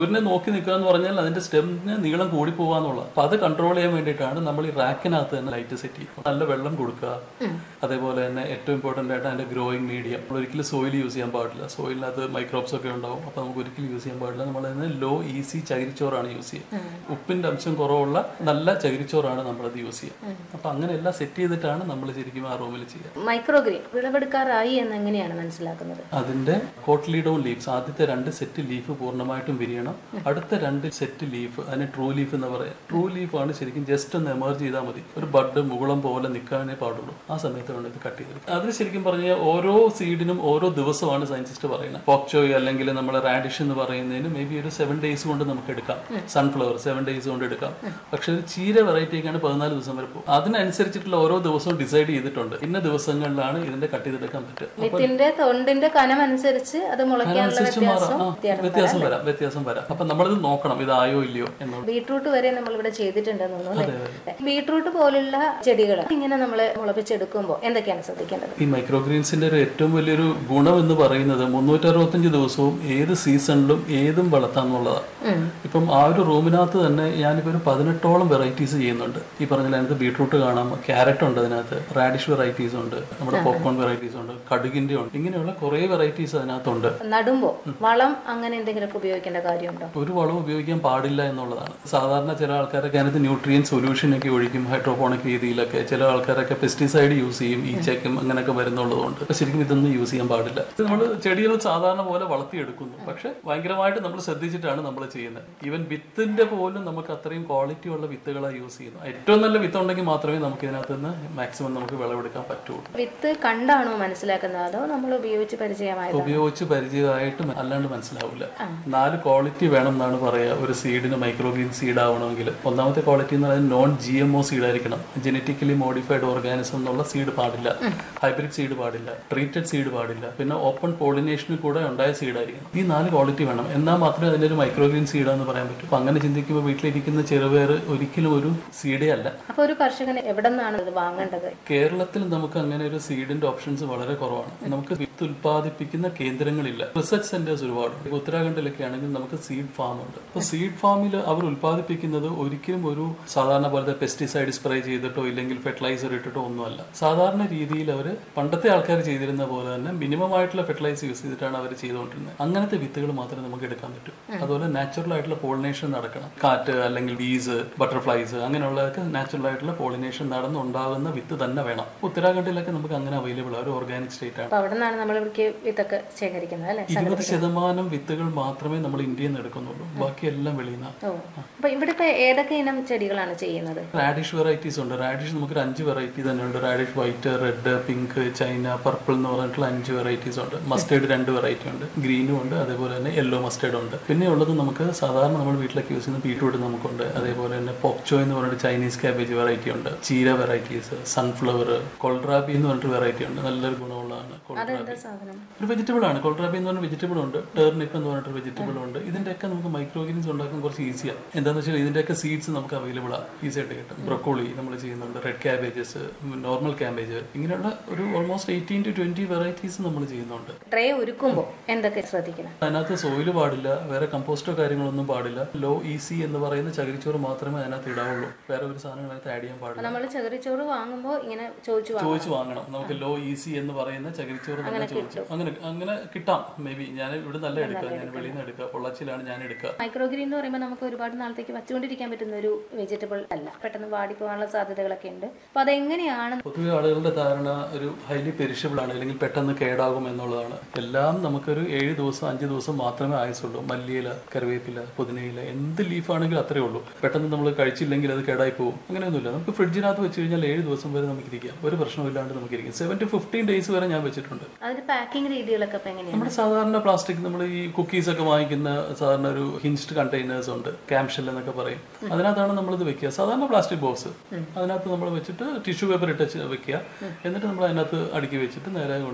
സൂര്യനെ നോക്കി നിൽക്കുക എന്ന് പറഞ്ഞാൽ അതിന്റെ സ്റ്റെമിന് നീളം കൂടി പോവാന്നുള്ള അപ്പൊ അത് കൺട്രോൾ ചെയ്യാൻ വേണ്ടിയിട്ടാണ് നമ്മൾ ഈ റാക്കിനകത്ത് തന്നെ ലൈറ്റ് സെറ്റ് ചെയ്യും നല്ല വെള്ളം കൊടുക്കുക അതേപോലെ തന്നെ ഏറ്റവും ഇമ്പോർട്ടന്റ് ആയിട്ട് അതിന്റെ ഗ്രോയിങ് മീഡിയം നമ്മൾ ഒരിക്കലും സോയിൽ യൂസ് ചെയ്യാൻ പാടില്ല സോയിലിനകത്ത് മൈക്രോബ്സ് ഒക്കെ ഉണ്ടാവും അപ്പൊ നമുക്ക് ഒരിക്കലും യൂസ് ചെയ്യാൻ പാടില്ല നമ്മൾ അതിന് ലോ ഈസി ചകിരിച്ചോറാണ് യൂസ് ചെയ്യുക ഉപ്പിന്റെ അംശം കുറവുള്ള നല്ല ചകിരിച്ചോറാണ് നമ്മളത് യൂസ് ചെയ്യുക അപ്പൊ അങ്ങനെ എല്ലാം സെറ്റ് ചെയ്തിട്ടാണ് നമ്മൾ ശരിക്കും ആ റൂമിൽ ചെയ്യുക മൈക്രോഗ്രീൻ വിളവെടുക്കാറായി എന്ന് എങ്ങനെയാണ് മനസ്സിലാക്കുന്നത് അതിന്റെ കോട്ട്ലീഡോൺ ലീവ്സ് ആദ്യത്തെ രണ്ട് സെറ്റ് ലീഫ് പൂർണ്ണമായിട്ടും വിരിയണം അടുത്ത രണ്ട് സെറ്റ് ലീഫ് അതിന് ട്രൂ ലീഫ് എന്ന് പറയാം ട്രൂ ലീഫ് ആണ് ശരിക്കും ജസ്റ്റ് ഒന്ന് എമർജ് ചെയ്താൽ മതി ഒരു ബഡ് മുകുളം പോലെ നിൽക്കാനേ പാടുള്ളൂ ആ സമയത്ത് വേണം ഇത് കട്ട് ചെയ്തെടുക്കുക അതിൽ ശരിക്കും പറഞ്ഞാൽ ഓരോ സീഡിനും ഓരോ ദിവസമാണ് സയന്റിസ്റ്റ് പറയുന്നത് പോക്ചോയ് അല്ലെങ്കിൽ നമ്മൾ റാഡിഷ് എന്ന് പറയുന്നതിന് മേ ബി ഒരു സെവൻ ഡേയ്സ് കൊണ്ട് നമുക്ക് എടുക്കാം സൺഫ്ലവർ സെവൻ ഡേയ്സ് കൊണ്ട് എടുക്കാം പക്ഷെ ഒരു ചീര വെറൈറ്റിയൊക്കെയാണ് പതിനാല് ദിവസം വരെ പോകും അതിനനുസരിച്ചിട്ടുള്ള ഓരോ ദിവസവും ഡിസൈഡ് ചെയ്തിട്ടുണ്ട് ഇന്ന ദിവസങ്ങളിലാണ് ഇതിന്റെ കട്ട് ചെയ്തെടുക്കാൻ പറ്റുക വിത്തിന്റെ തൊണ്ടിന്റെ കനം അനുസരിച്ച് അത് മുളയ്ക്കാനുള്ള അതിനനുസരിച്ച് മാറാം വ്യത്യാസം ആ, വ്യത്യാസം വരാം വ്യത്യാസം വരാം അപ്പൊ നമ്മളിത് നോക്കണം ഇതായോ ഇല്ലയോ എന്നുള്ളത് ബീട്രൂട്ട് വരെ നമ്മൾ ഇവിടെ ചെയ്തിട്ടുണ്ടെന്ന് തോന്നുന്നു അല്ലേ ബീട്രൂട്ട് പോലുള്ള ചെടികൾ ഇങ്ങനെ നമ്മൾ മുളപ്പിച്ചെടുക്കുമ്പോൾ എന്തൊക്കെയാണ് ശ്രദ്ധിക്കേണ്ടത് ഈ മൈക്രോഗ്രീൻസിന്റെ ഒരു ഏറ്റവും വലിയൊരു ഗുണം എന്ന് പറയുന്നത് മുന്നൂറ്റി അറുപത്തഞ്ച് ദിവസവും ഏത് സീസണിലും ഏതും വളർത്താന്നുള്ളതാണ് ഇപ്പം ആ ഒരു റൂമിനകത്ത് തന്നെ ഞാനിപ്പോൾ ഒരു പതിനെട്ടോളം വെറൈറ്റീസ് ചെയ്യുന്നുണ്ട് ഈ പറഞ്ഞ അതിനകത്ത് ബീട്രൂട്ട് കാണാം ക്യാരറ്റ് ഉണ്ട് അതിനകത്ത് റാഡിഷ് വെറൈറ്റീസ് ഉണ്ട് നമ്മുടെ പോപ്കോൺ വെറൈറ്റീസ് ഉണ്ട് കടുകിന്റെ ഉണ്ട് ഇങ്ങനെയുള്ള കുറേ വെറൈറ്റീസ് അതിനകത്തുണ്ട് നടുമ്പോ വളം അങ്ങനെ എന്തെങ്കിലുമൊക്കെ ഉപയോഗിക്കേണ്ട കാര്യമുണ്ടോ ഒരു വളം ഉപയോഗിക്കാൻ പാടില്ല എന്നുള്ളതാണ് സാധാരണ ചില ആൾക്കാരൊക്കെ അതിനകത്ത് ന്യൂട്രിയൻ സൊല്യൂഷൻ ഒക്കെ ഒഴിക്കും ഹൈഡ്രോപോണിക് രീതിയിലൊക്കെ ചില ആൾക്കാരൊക്കെ പെസ്റ്റിസൈഡ് യൂസ് ചെയ്യും ഈ ചെക്കും അങ്ങനെയൊക്കെ വരുന്നുള്ളതുകൊണ്ട് അപ്പൊ ശരിക്കും ഇതൊന്നും യൂസ് ചെയ്യാൻ പാടില്ല ഇത് നമ്മൾ ചെടികൾ സാധാരണ പോലെ വളർത്തിയെടുക്കുന്നു പക്ഷെ ഭയങ്കരമായിട്ട് നമ്മൾ ശ്രദ്ധിച്ചിട്ടാണ് നമ്മൾ ചെയ്യുന്നത് ഈവൻ വിത്തിന്റെ പോലും നമുക്ക് അത്രയും ക്വാളിറ്റി ഉള്ള വിത്തുകളാണ് യൂസ് ചെയ്യുന്നത് ഏറ്റവും നല്ല വിത്ത് ഉണ്ടെങ്കിൽ മാത്രമേ നമുക്ക് ഇതിനകത്ത് നിന്ന് മാക്സിമം നമുക്ക് വിളവെടുക്കാൻ പറ്റുള്ളൂ വിത്ത് കണ്ടാണോ മനസ്സിലാക്കുന്നത് അതോ നമ്മൾ ഉപയോഗിച്ച് പരിചയമായത് ഉപയോഗിച്ച് പരിചയമായിട്ട് മ- അല്ലാണ്ട് മനസ്സിലാവില്ല നാല് ക്വാളിറ്റി വേണം എന്നാണ് പറയാ ഒരു സീഡിന് മൈക്രോഗ്രീൻ സീഡ് ആവണമെങ്കിൽ ഒന്നാമത്തെ ക്വാളിറ്റി എന്ന് പറയുന്നത് non G M O seed ആയിരിക്കണം ജനറ്റിക്കലി മോഡിഫൈഡ് ഓർഗാനിസം എന്നുള്ള സീഡ് പാടില്ല ഹൈബ്രിഡ് സീഡ് പാടില്ല ട്രീറ്റഡ് സീഡ് പാടില്ല പിന്നെ ഓപ്പൺ പോളിനേഷനിൽ കൂടെ ഉണ്ടായ സീഡ് ആയിരിക്കണം ഈ നാല് ക്വാളിറ്റി വേണം എന്നാൽ മാത്രമേ അതിനൊരു മൈക്രോഗ്രീൻ സീഡാന്ന് പറയാൻ പറ്റൂ അപ്പൊ അങ്ങനെ ചിന്തിക്കുമ്പോൾ വീട്ടിലിരിക്കുന്ന ചെറുപയർ ഒരിക്കലും ഒരു സീഡേ അല്ല അപ്പൊ ഒരു കർഷകൻ എവിടെ നിന്നാണ് ഇത് വാങ്ങേണ്ടത് കേരളത്തിൽ നമുക്ക് അങ്ങനെ ഒരു സീഡിന്റെ ഓപ്ഷൻസ് വളരെ കുറവാണ് നമുക്ക് വിത്ത് ഉൽപ്പാദിപ്പിക്കുന്ന കേന്ദ്രങ്ങളില്ല റിസർച്ച് സെന്റേഴ്സ് ഒരുപാടുണ്ട് ഉത്തരാഖണ്ഡിലൊക്കെ ആണെങ്കിൽ നമുക്ക് സീഡ് ഫാം ഉണ്ട് അപ്പോൾ സീഡ് ഫാമിൽ അവർ ഉൽപ്പാദിപ്പിക്കുന്നത് ഒരിക്കലും ഒരു സാധാരണ പോലത്തെ പെസ്റ്റിസൈഡ് സ്പ്രേ ചെയ്തിട്ടോ ഇല്ലെങ്കിൽ ഫെർട്ടിലൈസർ ഇട്ടിട്ടോ ഒന്നുമല്ല സാധാരണ രീതിയിൽ അവർ പണ്ടത്തെ ആൾക്കാർ ചെയ്തിരുന്ന പോലെ തന്നെ മിനിമം ആയിട്ടുള്ള ഫെർട്ടിലൈസർ യൂസ് ചെയ്തിട്ടാണ് അവർ ചെയ്തുകൊണ്ടിരുന്നത് അങ്ങനത്തെ വിത്തുകൾ മാത്രമേ നമുക്ക് എടുക്കാൻ പറ്റൂ അതുപോലെ നാച്ചുറൽ ആയിട്ടുള്ള പോളിനേഷൻ നടക്കണം കാറ്റ് അല്ലെങ്കിൽ ബീസ് ബട്ടർഫ്ലൈസ് അങ്ങനെയുള്ളതൊക്കെ നാച്ചുറൽ ആയിട്ടുള്ള പോളിനേഷൻ നടന്നുണ്ടാകുന്ന വിത്ത് തന്നെ വേണം ഉത്തരാഖണ്ഡിലൊക്കെ നമുക്ക് അങ്ങനെ അവൈലബിൾ ആണ് ഒരു ഓർഗാനിക് സ്റ്റേറ്റ് ആണ് അപ്പൊ അവിടെ നിന്നാണ് നമ്മൾ ഇവിടേക്ക് വിത്തൊക്കെ ശേഖരിക്കുന്നത് അല്ലെ ഇരുപത് ശതമാനം വിത്തുകൾ മാത്രമേ നമ്മൾ ഇന്ത്യയിൽ നിന്ന് എടുക്കുന്നുള്ളൂ ബാക്കിയെല്ലാം വെളിയിൽ നിന്നാണ് ഓ അപ്പൊ ഇവിടെ ഇപ്പൊ ഏതൊക്കെ ഇനം ചെടികളാണ് ചെയ്യുന്നത് റാഡിഷ് വെറൈറ്റീസ് ഉണ്ട് റാഡിഷ് നമുക്ക് ഒരു അഞ്ച് വെറൈറ്റി തന്നെ ഉണ്ട് radish white red pink China purple എന്ന് പറഞ്ഞിട്ടുള്ള അഞ്ച് വെറൈറ്റീസ് ഉണ്ട് മസ്റ്റേർഡ് രണ്ട് വെറൈറ്റി ഉണ്ട് ഗ്രീനും ഉണ്ട് അതേപോലെ തന്നെ യെല്ലോ മസ്റ്റേർഡ് ഉണ്ട് പിന്നെ ഉള്ളത് നമുക്ക് സാധാരണ നമ്മൾ വീട്ടിലൊക്കെ യൂസ് ചെയ്യുന്ന ബീട്രൂട്ട് നമുക്കുണ്ട് അതേപോലെ തന്നെ പോക്ചോ എന്ന് പറഞ്ഞിട്ട് ചൈനീസ് കാബേജ് വെറൈറ്റി ഉണ്ട് ചീര വെറൈറ്റീസ് സൺഫ്ലവർ കൊൾഡ്രാബി എന്ന് പറഞ്ഞിട്ട് വെറൈറ്റി ഉണ്ട് നല്ലൊരു ഗുണമുള്ളതാണ് കൊൾഡ്രാബി അതെന്താ സാധനം ഒരു വെജിറ്റബിൾ ആണ് കൊൾഡ്രാബി എന്ന് പറഞ്ഞ വെജിറ്റബിൾ ഉണ്ട് ടേർണിപ്പ് എന്ന് പറഞ്ഞിട്ട് വെജിറ്റബിൾ ഉണ്ട് ഇതിന്റെയൊക്കെ നമുക്ക് മൈക്രോഗ്രീൻസ് ഉണ്ടാക്കാൻ കുറച്ച് ഈസിയാണ് എന്താണെന്ന് വെച്ചാൽ ഇതിന്റെയൊക്കെ സീഡ്സ് നമുക്ക് അവൈലബിൾ ആണ് ഈസി ആയിട്ട് കിട്ടും ബ്രൊക്കോളി നമ്മൾ ചെയ്യുന്നുണ്ട് റെഡ് ക്യാബേജസ് നോർമൽ ക്യാബേജ് ഇങ്ങനെയുള്ള ഒരു almost eighteen to twenty varieties നമ്മൾ ചെയ്യുന്നുണ്ട് ട്രേ ഒരുക്കുമ്പോൾ എന്തൊക്കെ ശ്രദ്ധിക്കണം അതിനകത്ത് സോയില് പാടില്ല വേറെ കമ്പോസ്റ്റോ കാര്യങ്ങളൊന്നും പാടില്ല ലോ ഈസി എന്ന് പറയുന്ന ചകിരിച്ചോറ് മാത്രമേ അതിനകത്ത് ഇടാവുള്ളൂ വേറെ ഒരു സാധനം അതിനകത്ത് ആഡ് ചെയ്യാൻ പാടില്ല നമ്മൾ ചകിരിച്ചോറ് വാങ്ങുമ്പോൾ ഇങ്ങനെ ചോദിച്ചു വാങ്ങും ചോദിച്ചു വാങ്ങണം നമുക്ക് ലോ ഈസി എന്ന് പറയുന്ന ചകിരിച്ചോറ് തന്നെ ചോദിച്ചു അങ്ങനെ അങ്ങനെ കിട്ടാം മേ ബി ഞാൻ ഇവിടെ നല്ല എടുക്കുക ഞാൻ വെളിയിൽ നിന്ന് എടുക്കുക പൊള്ളച്ചിലാണ് ഞാൻ എടുക്കുക മൈക്രോഗ്രീൻ എന്ന് പറയുമ്പോൾ നമുക്ക് ഒരുപാട് നാളത്തേക്ക് വച്ചുകൊണ്ടിരിക്കാൻ പറ്റുന്ന ഒരു വെജിറ്റബിൾ അല്ല പെട്ടെന്ന് വാടി പോകാനുള്ള സാധ്യതകളൊക്കെ ഉണ്ട് അപ്പൊ അതെങ്ങനെയാണ് പൊതുവെ ആളുകളുടെ ധാരണ ഒരു ഹൈലി പെരിഷബിൾ ആണ് അല്ലെങ്കിൽ പെട്ടെന്ന് കേടാകും എന്നുള്ളതാണ് എല്ലാം നമുക്കൊരു ഏഴ് ദിവസം അഞ്ച് ദിവസം മാത്രമേ ആയുസുള്ളൂ മല്ലിയില കറിവേപ്പില പുതിനയില എന്ത് ലീഫാണെങ്കിലും അത്രേ ഉള്ളൂ പെട്ടെന്ന് നമ്മൾ കഴിച്ചില്ലെങ്കിൽ അത് കേടായി പോകും അങ്ങനെയൊന്നുമില്ല നമുക്ക് ഫ്രിഡ്ജിനകത്ത് വെച്ച് കഴിഞ്ഞാൽ ഏഴ് ദിവസം വരെ നമുക്ക് ഇരിക്കാം ഒരു പ്രശ്നമില്ലാണ്ട് നമുക്ക് ഇരിക്കും സെവൻ ടു ഫിഫ്റ്റീൻ ഡേയ്സ് വരെ ഞാൻ വെച്ചിട്ടുണ്ട് അതിന്റെ പാക്കിംഗ് രീതികളൊക്കെ ഇപ്പൊ എങ്ങനെയാണ് നമ്മുടെ സാധാരണ പ്ലാസ്റ്റിക് നമ്മൾ ഈ കുക്കീസ് ഒക്കെ വാങ്ങിക്കുന്ന സാധാരണ ഒരു ഹിഞ്ച്ഡ് കണ്ടെയ്നേഴ്സ് ഉണ്ട് ക്യാംഷെൽ എന്നൊക്കെ പറയും അതിനകത്താണ് നമ്മളിത് വെക്കുക സാധാരണ പ്ലാസ്റ്റിക് ബോക്സ് അതിനകത്ത് നമ്മൾ വെച്ചിട്ട് ടിഷ്യൂ പേപ്പർ ഇട്ട് വെച്ച് വെക്കുക എന്നിട്ട് നമ്മൾ അതിനകത്ത് അടുക്കി വെച്ചിട്ട് നേരെ കൊണ്ട്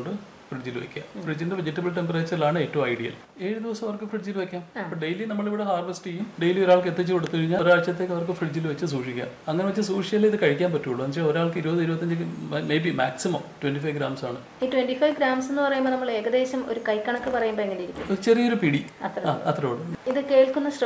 ഫ്രിഡ്ജിൽ വെക്കുക ഫ്രിഡ്ജിന്റെ വെജിറ്റബിൾ ടെമ്പറേച്ചറിലാണ് ഏറ്റവും ഐഡിയൽ ഏഴ് ദിവസം അവർക്ക് ഫ്രിഡ്ജിൽ വെക്കാം അപ്പൊ ഡെയിലി നമ്മളിവിടെ ഹാർവെസ്റ്റ് ചെയ്യും ഡെയിലി ഒരാൾക്ക് എത്തിച്ചു കൊടുത്തു കഴിഞ്ഞാൽ ഒരാഴ്ചത്തേക്ക് അവർക്ക് ഫ്രിഡ്ജിൽ വെച്ച് സൂക്ഷിക്കാം അങ്ങനെ വെച്ച് സൂക്ഷിച്ചാലേ ഇത് കഴിക്കാൻ പറ്റുള്ളൂ എന്ന് വെച്ചാൽ ഒരാൾക്ക് ഇരുപത് ഇരുപത്തഞ്ച് maybe maximum twenty five grams ആണ് ഈ ട്വന്റി ഫൈവ് ഗ്രാംസ് എന്ന് പറയുമ്പോൾ നമ്മൾ ഏകദേശം ഒരു കൈക്കണക്ക് പറയുമ്പോൾ എങ്ങനെ ഇരിക്കും ഒരു ചെറിയൊരു പിടി അത്ര ആ അത്രേ ഉള്ളൂ ഇത് കേൾക്കുന്ന